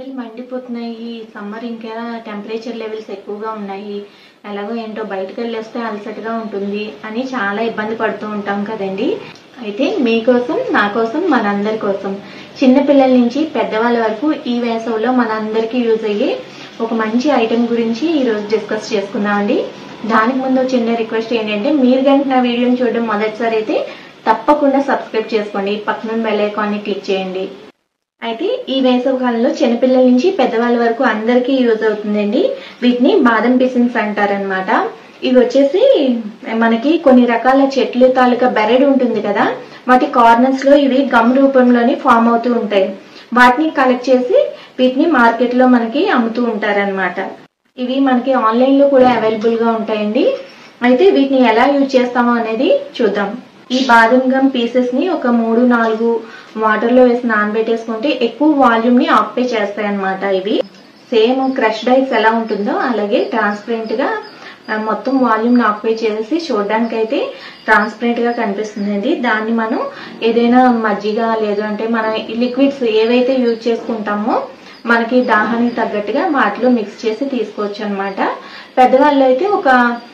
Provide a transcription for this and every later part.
ఎండలు మండిపోతున్నాయి సమ్మర్ ఇంకా టెంపరేచర్ లెవెల్స్ ఎక్కువగా ఉన్నాయి ఎలాగో ఏంటో బయటకు వెళ్ళేస్తే అలసటగా ఉంటుంది అని చాలా ఇబ్బంది పడుతూ ఉంటాం కదండి అయితే మీకోసం నా కోసం మనందరి కోసం చిన్నపిల్లల నుంచి పెద్దవాళ్ళ వరకు ఈ వేసవిలో మనందరికీ యూజ్ అయ్యే ఒక మంచి ఐటెం గురించి ఈరోజు డిస్కస్ చేసుకుందామండి దానికి ముందు ఒక చిన్న రిక్వెస్ట్ ఏంటంటే మీరు కనుక నా వీడియోని చూడడం మొదటిసారి అయితే తప్పకుండా సబ్స్క్రైబ్ చేసుకోండి పక్కన బెల్ ఐకాన్ని క్లిక్ చేయండి అయితే ఈ వేసవి కాలంలో చిన్నపిల్లల నుంచి పెద్దవాళ్ళ వరకు అందరికీ యూజ్ అవుతుందండి వీటిని బాదం పిసిన్స్ అంటారనమాట ఇవి వచ్చేసి మనకి కొన్ని రకాల చెట్లు తాలూకా బెరడు ఉంటుంది కదా వాటి కార్నర్స్ లో ఇవి గమ్ రూపంలోని ఫామ్ అవుతూ ఉంటాయి వాటిని కలెక్ట్ చేసి వీటిని మార్కెట్ లో మనకి అమ్ముతూ ఉంటారనమాట ఇవి మనకి ఆన్లైన్ లో కూడా అవైలబుల్ గా ఉంటాయండి అయితే వీటిని ఎలా యూజ్ చేస్తామో అనేది చూద్దాం ఈ బాదం గమ్ పీసెస్ ని ఒక మూడు నాలుగు వాటర్ లో వేసి నానబెట్టేసుకుంటే ఎక్కువ వాల్యూమ్ ని ఆక్యుపై చేస్తాయి అనమాట ఇవి సేమ్ క్రష్ డైస్ ఎలా ఉంటుందో అలాగే ట్రాన్స్పరెంట్ గా ఆ, మొత్తం వాల్యూమ్ ని ఆక్యుపై చేసి చూడడానికి అయితే ట్రాన్స్పరెంట్ గా కనిపిస్తుందండి దాన్ని మనం ఏదైనా మజ్జిగ లేదు అంటే మన లిక్విడ్స్ ఏవైతే యూజ్ చేసుకుంటామో మనకి దాహానికి తగ్గట్టుగా వాటిలో మిక్స్ చేసి తీసుకోవచ్చు అనమాట పెద్దవాళ్ళు అయితే ఒక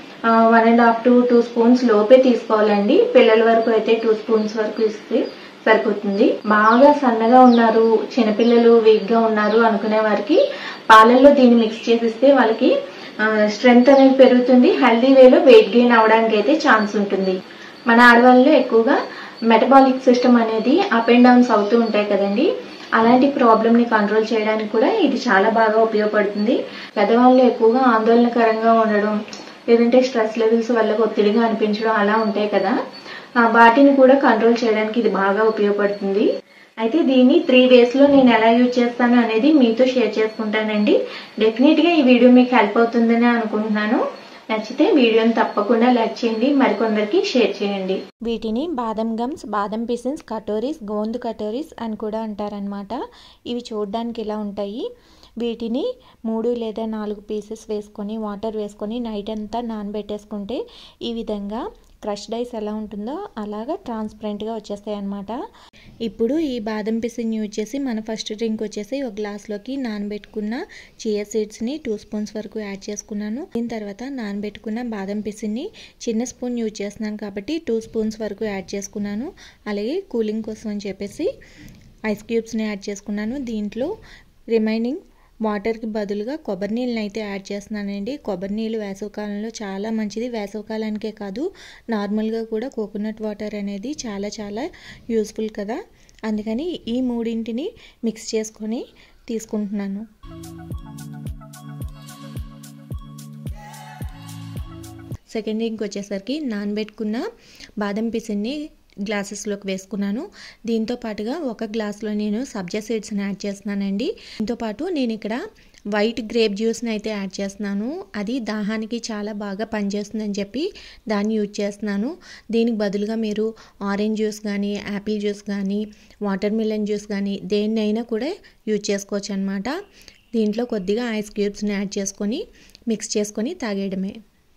one and half to two spoons లోపే తీసుకోవాలండి పిల్లల వరకు అయితే టూ స్పూన్స్ వరకు ఇస్తే సరిపోతుంది బాగా సన్నగా ఉన్నారు చిన్నపిల్లలు వీక్ గా ఉన్నారు అనుకునే వారికి పాలల్లో దీన్ని మిక్స్ చేసిస్తే వాళ్ళకి స్ట్రెంగ్త్ అనేది పెరుగుతుంది హెల్దీ వేలో వెయిట్ గెయిన్ అవడానికి అయితే ఛాన్స్ ఉంటుంది మన ఆడవాళ్ళలో ఎక్కువగా మెటబాలిక్ సిస్టమ్ అనేది అప్ అండ్ డౌన్స్ అవుతూ ఉంటాయి కదండి అలాంటి ప్రాబ్లమ్ ని కంట్రోల్ చేయడానికి కూడా ఇది చాలా బాగా ఉపయోగపడుతుంది పెద్దవాళ్ళు ఎక్కువగా ఆందోళనకరంగా ఉండడం లేదంటే స్ట్రెస్ లెవెల్స్ వల్ల ఒత్తిడిగా అనిపించడం అలా ఉంటాయి కదా ఆ, వాటిని కూడా కంట్రోల్ చేయడానికి ఇది బాగా ఉపయోగపడుతుంది అయితే దీన్ని త్రీ వేస్ లో నేను ఎలా యూజ్ చేస్తాను అనేది మీతో షేర్ చేసుకుంటానండి డెఫినెట్ గా ఈ వీడియో మీకు హెల్ప్ అవుతుందని అనుకుంటున్నాను నచ్చితే వీడియోని తప్పకుండా లైక్ చేయండి మరికొందరికి షేర్ చేయండి వీటిని బాదం గమ్స్ బాదం పిసిన్స్ కటోరీస్ గోందు కటోరీస్ అని కూడా అంటారనమాట ఇవి చూడడానికి ఇలా ఉంటాయి వీటిని మూడు లేదా నాలుగు పీసెస్ వేసుకొని వాటర్ వేసుకొని నైట్ అంతా నానబెట్టేసుకుంటే ఈ విధంగా క్రష్ డైస్ ఎలా ఉంటుందో అలాగా ట్రాన్స్పరెంట్గా వచ్చేస్తాయి అనమాట ఇప్పుడు ఈ బాదం పిసిని యూజ్ చేసి మన ఫస్ట్ డ్రింక్ వచ్చేసి ఒక గ్లాస్లోకి నానబెట్టుకున్న చియా సీడ్స్ని టూ స్పూన్స్ వరకు యాడ్ చేసుకున్నాను దీని తర్వాత నానబెట్టుకున్న బాదం పిసిని చిన్న స్పూన్ యూజ్ చేస్తున్నాను కాబట్టి టూ స్పూన్స్ వరకు యాడ్ చేసుకున్నాను అలాగే కూలింగ్ కోసం అని చెప్పేసి ఐస్ క్యూబ్స్ని యాడ్ చేసుకున్నాను దీంట్లో రిమైనింగ్ వాటర్కి బదులుగా కొబ్బరి నీళ్ళని అయితే యాడ్ చేస్తున్నానండి కొబ్బరి నీళ్ళు వేసవికాలంలో చాలా మంచిది వేసవికాలానికే కాదు నార్మల్గా కూడా కోకోనట్ వాటర్ అనేది చాలా చాలా యూస్ఫుల్ కదా అందుకని ఈ మూడింటిని మిక్స్ చేసుకొని తీసుకుంటున్నాను సెకండ్ డ్రింక్ వచ్చేసరికి నానబెట్టుకున్న బాదం పిసిన్ని గ్లాసెస్లోకి వేసుకున్నాను దీంతో పాటుగా ఒక గ్లాస్లో నేను సబ్జా సీడ్స్ని యాడ్ చేస్తున్నానండి దీంతో పాటు నేను ఇక్కడ వైట్ గ్రేప్ జ్యూస్ని అయితే యాడ్ చేస్తున్నాను అది దాహానికి చాలా బాగా పనిచేస్తుందని చెప్పి దాన్ని యూజ్ చేస్తున్నాను దీనికి బదులుగా మీరు ఆరెంజ్ జ్యూస్ కానీ యాపిల్ జ్యూస్ కానీ వాటర్ మిలన్ జ్యూస్ కానీ దేన్నైనా కూడా యూజ్ చేసుకోవచ్చు అనమాట దీంట్లో కొద్దిగా ఐస్ క్యూబ్స్ని యాడ్ చేసుకొని మిక్స్ చేసుకొని తాగేయడమే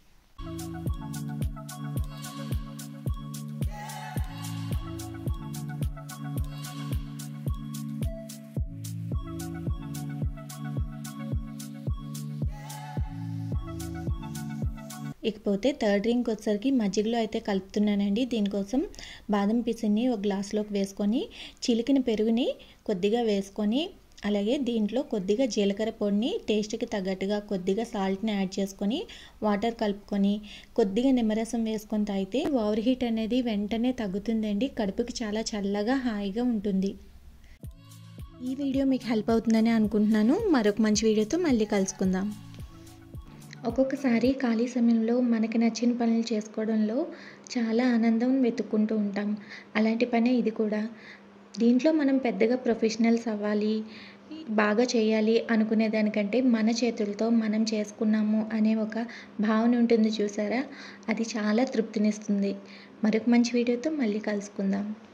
ఇకపోతే థర్డ్ డ్రింక్ వచ్చేసరికి మజ్జిగలో అయితే కలుపుతున్నానండి దీనికోసం బాదం పిసిని ఒక గ్లాస్లోకి వేసుకొని చిలికిన పెరుగుని కొద్దిగా వేసుకొని అలాగే దీంట్లో కొద్దిగా జీలకర్ర పొడిని టేస్ట్కి తగ్గట్టుగా కొద్దిగా సాల్ట్ని యాడ్ చేసుకొని వాటర్ కలుపుకొని కొద్దిగా నిమ్మరసం వేసుకొని తాగితే ఓవర్ హీట్ అనేది వెంటనే తగ్గుతుందండి కడుపుకి చాలా చల్లగా హాయిగా ఉంటుంది ఈ వీడియో మీకు హెల్ప్ అవుతుందని అనుకుంటున్నాను మరొక మంచి వీడియోతో మళ్ళీ కలుసుకుందాం ఒక్కొక్కసారి ఖాళీ సమయంలో మనకి నచ్చిన పనులు చేసుకోవడంలో చాలా ఆనందం వెతుక్కుంటూ ఉంటాం అలాంటి పనే ఇది కూడా దీంట్లో మనం పెద్దగా ప్రొఫెషనల్స్ అవ్వాలి బాగా చేయాలి అనుకునే దానికంటే మన చేతులతో మనం చేసుకున్నాము అనే ఒక భావన ఉంటుంది చూసారా అది చాలా తృప్తినిస్తుంది మరొక మంచి వీడియోతో మళ్ళీ కలుసుకుందాం